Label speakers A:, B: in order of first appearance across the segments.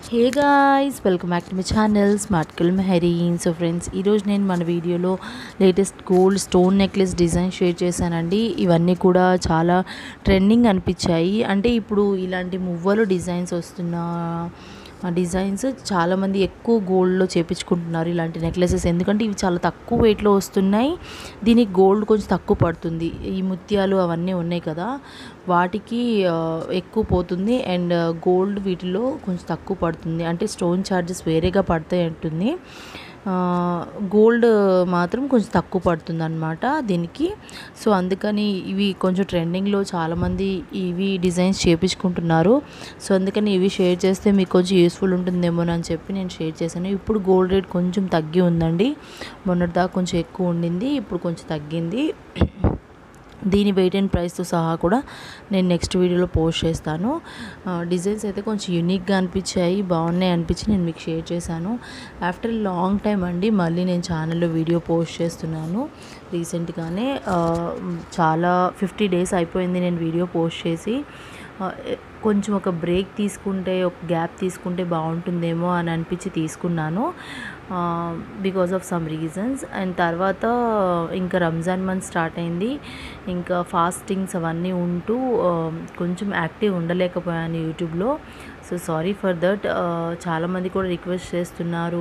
A: hey guys welcome back to my channel smart kill Mehreen so friends ఈరోజు నేను మన వీడియోలో latest gold stone necklace design share చేశానండి ఇవన్నీ కూడా చాలా ట్రెండింగ్ అనిపించాయి అంటే ఇప్పుడు ఇలాంటి మువ్వలు డిజైన్స్ వస్తున్న ఆ డిజైన్స్ చాలామంది ఎక్కువ గోల్డ్లో చేపించుకుంటున్నారు ఇలాంటి నెక్లెసెస్ ఎందుకంటే ఇవి చాలా తక్కువ వెయిట్లో వస్తున్నాయి దీనికి గోల్డ్ కొంచెం తక్కువ పడుతుంది ఈ ముత్యాలు అవన్నీ ఉన్నాయి కదా వాటికి ఆ, ఎక్కువ పోతుంది అండ్ గోల్డ్ వీటిలో కొంచెం తక్కువ పడుతుంది అంటే స్టోన్ ఛార్జెస్ వేరేగా పడతాయి అంటుంది ఆ, గోల్డ్ మాత్రం కొంచెం తక్కువ పడుతుంది అనమాట దీనికి సో అందుకని ఇవి కొంచెం ట్రెండింగ్లో చాలామంది ఇవి డిజైన్స్ చేపించుకుంటున్నారు సో అందుకని ఇవి షేర్ చేస్తే మీకు కొంచెం యూస్ఫుల్ ఉంటుందేమో అని చెప్పి నేను షేర్ చేశాను ఇప్పుడు గోల్డ్ రేట్ కొంచెం తగ్గి ఉందండి మొన్నటిదాకా కొంచెం ఎక్కువ ఉండింది ఇప్పుడు కొంచెం తగ్గింది దీని వెయిట్ అండ్ ప్రైస్తో సహా కూడా నేను నెక్స్ట్ వీడియోలో పోస్ట్ చేస్తాను ఆ, డిజైన్స్ అయితే కొంచెం యూనిక్గా అనిపించాయి బాగున్నాయి అనిపించి నేను మీకు షేర్ చేశాను ఆఫ్టర్ లాంగ్ టైం అండి మళ్ళీ నేను ఛానల్లో వీడియో పోస్ట్ చేస్తున్నాను రీసెంట్గానే ఆ, చాలా ఫిఫ్టీ డేస్ అయిపోయింది నేను వీడియో పోస్ట్ చేసి ఆ, ఎ- కొంచెం ఒక బ్రేక్ తీసుకుంటే ఒక గ్యాప్ తీసుకుంటే బాగుంటుందేమో అని అనిపించి తీసుకున్నాను because of some reasons and తర్వాత ఇంకా రంజాన్ మంత్ స్టార్ట్ అయింది ఇంకా ఫాస్టింగ్స్ అవన్నీ ఉంటూ ఆ, కొంచెం యాక్టివ్ ఉండలేకపోయాను యూట్యూబ్లో సో సారీ ఫర్ దట్ చాలామంది కూడా రిక్వెస్ట్ చేస్తున్నారు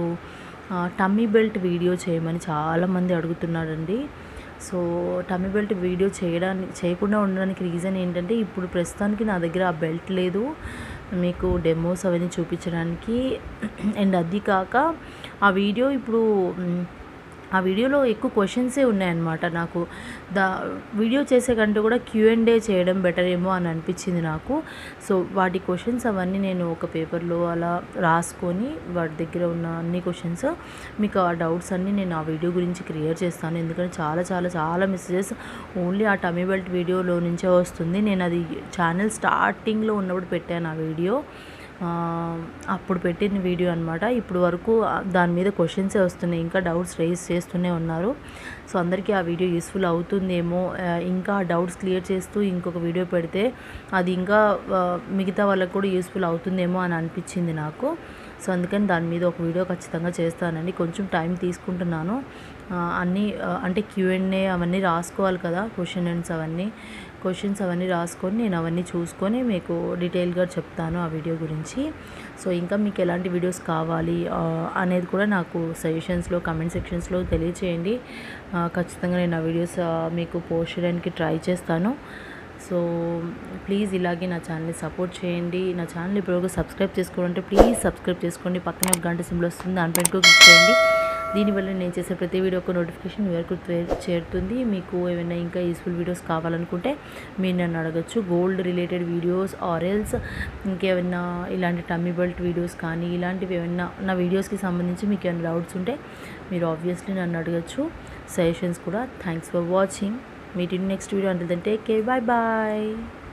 A: టమ్మీ బెల్ట్ వీడియో చేయమని చాలామంది అడుగుతున్నారండి సో టమ్మీ బెల్ట్ వీడియో చేయడానికి చేయకుండా ఉండడానికి రీజన్ ఏంటంటే ఇప్పుడు ప్రస్తుతానికి నా దగ్గర ఆ బెల్ట్ లేదు మీకు డెమోస్ అవన్నీ చూపించడానికి అండ్ అది కాక ఆ వీడియో ఇప్పుడు మ్, ఆ వీడియోలో ఎక్కువ క్వశ్చన్సే ఉన్నాయన్నమాట నాకు దా వీడియో చేసే కంటే కూడా క్యూ అండ్ డే చేయడం బెటర్ ఏమో అని అనిపించింది నాకు సో వాటి క్వశ్చన్స్ అవన్నీ నేను ఒక పేపర్లో అలా రాసుకొని వాటి దగ్గర ఉన్న అన్ని క్వశ్చన్స్ మీకు ఆ డౌట్స్ అన్నీ నేను ఆ వీడియో గురించి క్లియర్ చేస్తాను ఎందుకంటే చాలా చాలా చాలా మెసేజెస్ ఓన్లీ ఆ టమీ బెల్ట్ వీడియోలో నుంచే వస్తుంది నేను అది ఛానల్ స్టార్టింగ్లో ఉన్నప్పుడు పెట్టాను ఆ వీడియో ఆ, అప్పుడు పెట్టిన వీడియో అనమాట ఇప్పుడు వరకు ఆ దాని మీద క్వశ్చన్సే వస్తున్నాయి ఇంకా డౌట్స్ రేస్ చేస్తూనే ఉన్నారు సో అందరికీ ఆ వీడియో యూస్ఫుల్ అవుతుందేమో ఆ, ఇంకా డౌట్స్ క్లియర్ చేస్తూ ఇంకొక వీడియో పెడితే అది ఇంకా ఆ, మిగతా వాళ్ళకి కూడా యూస్ఫుల్ అవుతుందేమో అని అనిపించింది నాకు సో అందుకని దాని మీద ఒక వీడియో ఖచ్చితంగా చేస్తానండి కొంచెం టైం తీసుకుంటున్నాను ఆ, అన్నీ ఆ, అంటే క్యూఎన్ఏ అవన్నీ రాసుకోవాలి కదా క్వశ్చన్ అండ్స్ అవన్నీ క్వశ్చన్స్ అవన్నీ రాసుకొని నేను అవన్నీ చూసుకొని మీకు డీటెయిల్గా చెప్తాను ఆ వీడియో గురించి సో ఇంకా మీకు ఎలాంటి వీడియోస్ కావాలి ఆ, అనేది కూడా నాకు సజెషన్స్లో కమెంట్ సెక్షన్స్లో తెలియచేయండి ఆ, ఖచ్చితంగా నేను ఆ వీడియోస్ ఆ, మీకు పోస్ట్ చేయడానికి ట్రై చేస్తాను సో ప్లీజ్ ఇలాగే నా ఛానల్ని సపోర్ట్ చేయండి నా ఛానల్ ఇప్పుడు సబ్స్క్రైబ్ చేసుకోవాలంటే ప్లీజ్ సబ్స్క్రైబ్ చేసుకోండి పక్కనే ఒక గంట సింబల్ వస్తుంది దానిపైన కూడా క్లిక్ చేయండి దీనివల్ల నేను చేసే ప్రతి వీడియో ఒక నోటిఫికేషన్ మీ వరకు త్వే- చేరుతుంది మీకు ఏమైనా ఇంకా యూస్ఫుల్ వీడియోస్ కావాలనుకుంటే మీరు నన్ను అడగచ్చు gold related videos or else ఇంకేమైనా ఇలాంటి టమ్మీ బెల్ట్ వీడియోస్ కానీ ఇలాంటివి ఏమైనా నా వీడియోస్కి సంబంధించి మీకు ఏమైనా డౌట్స్ ఉంటే మీరు ఆబ్వియస్లీ నన్ను అడగచ్చు సజెషన్స్ కూడా thanks for watching meet in next video అంటే టేక్ కేర్ బాయ్ బాయ్